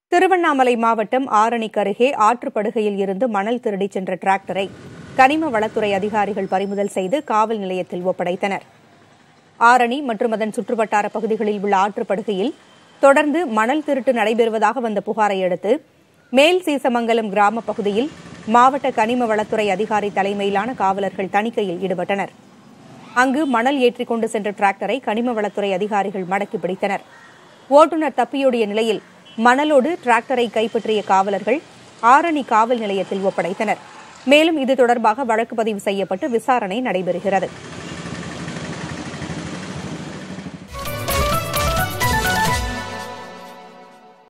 திருவண்ணாமலை மாவட்டம் ஆரணிக்கு அருகே ஆற்றுப்படுகையில் இருந்து மணல் திருடிச் சென்ற டிராக்டரை கனிம வளத்துறை அதிகாரிகள் பறிமுதல் செய்து காவல் நிலையத்தில் ஒப்படைத்தனர் ஆரணி மற்றும் அதன் சுற்றுவட்டார பகுதிகளில் உள்ள ஆற்றுப்படுகையில் தொடர்ந்து மணல் திருட்டு நடைபெறுவதாக வந்த புகாரை அடுத்து மேல் சீசமங்கலம் கிராம பகுதியில் மாவட்ட கனிம வளத்துறை அதிகாரி தலைமையிலான காவலர்கள் தணிக்கையில் ஈடுபட்டனர் அங்கு மணல் ஏற்றிக் கொண்டு சென்ற டிராக்டரை கனிம வளத்துறை அதிகாரிகள் மடக்கி பிடித்தனர் ஓட்டுநர் தப்பியோடிய நிலையில் மணலோடு டிராக்டரை கைப்பற்றிய காவலர்கள் ஆரணி காவல் நிலையத்தில் ஒப்படைத்தனர் மேலும் இது தொடர்பாக வழக்கு பதிவு செய்யப்பட்டு விசாரணை நடைபெறுகிறது